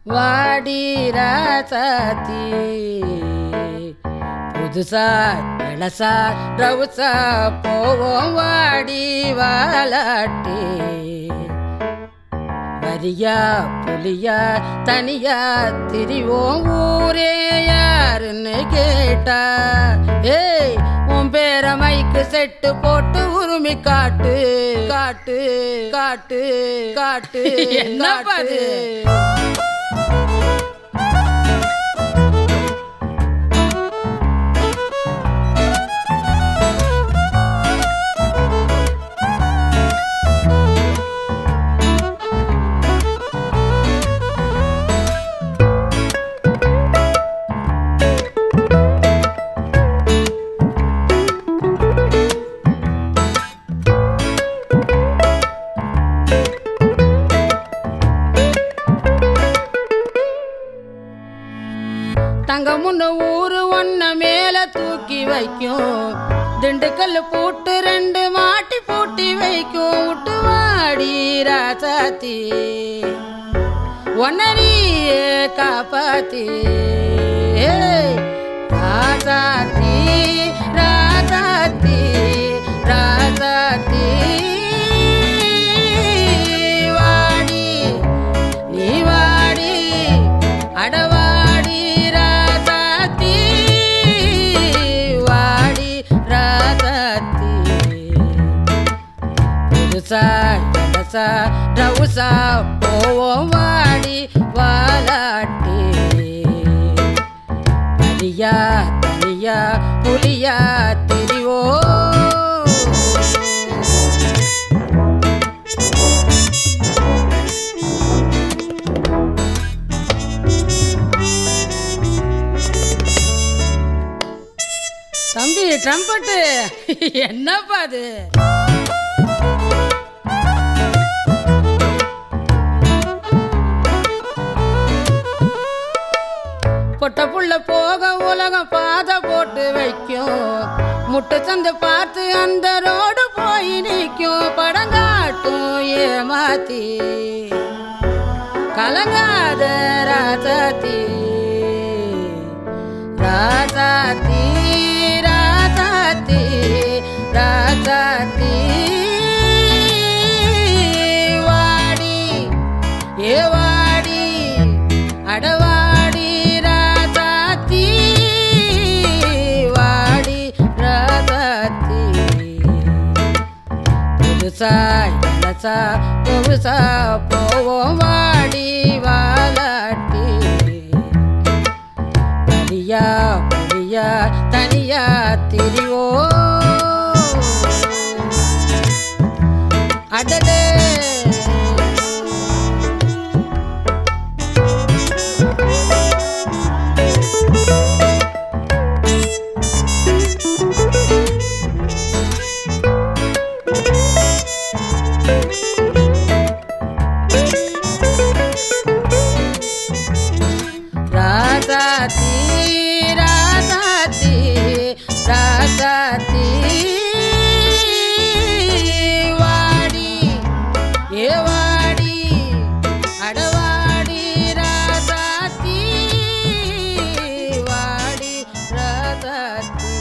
வாடி ராசாத்தி புதுசா இளசா ரவுசா போவோம் வாடி வாலாட்டி வரியா புலியா தனியா திரிவோம் ஊரே யாருன்னு கேட்டா ஏய் உன் பேர மைக்கு செட்டு போட்டு உருமி காட்டு காட்டு காட்டு காட்டு என்னப்பா காட்டு. இது? தங்க முன்ன ஊரு ஒன்ன மேல தூக்கி வைக்கும் திண்டுக்கல் பூட்டு ரெண்டு மாட்டி பூட்டி வைக்கும் விட்டு வாடி ராசாத்தி ஒன்னரியே காப்பாத்தி ஏய், ராசாத்தி ராசாத்தி ராசாத்தி வாடி நீ வாடி அடவாடி ராசாத்தி வாடி ராசாத்தி புதுசா இளசா ரவுசா போவோம் வாடி வாலாட்டி தனியா தனியா புலியா திரிவோ தம்பி ட்ரம்பட்டு என்னப்பா அது பொட்ட புள்ள போக உலகம் பாதை போட்டு வைக்கும் முட்டை சந்து பார்த்து அந்த ரோடு போய் நிற்கும் படங்காட்டும் ஏமாத்தி கலங்காத ராசாத்தி ராசாத்தி ராசாத்தி ராசாத்தி வாடி ஏ வாடி அடவாடி ராசாத்தி வாடி ராசாத்தி புதுசா இளசா புதுசா போவோம் வாடி வாலாட்டி தனியா புரியா தனியா திரிவோ அடடே ராசாத்தி ராசாத்தி ராசாத்தி வாடி ஏ வாடி அடவாடி ராசாத்தி வாடி ராசாத்தி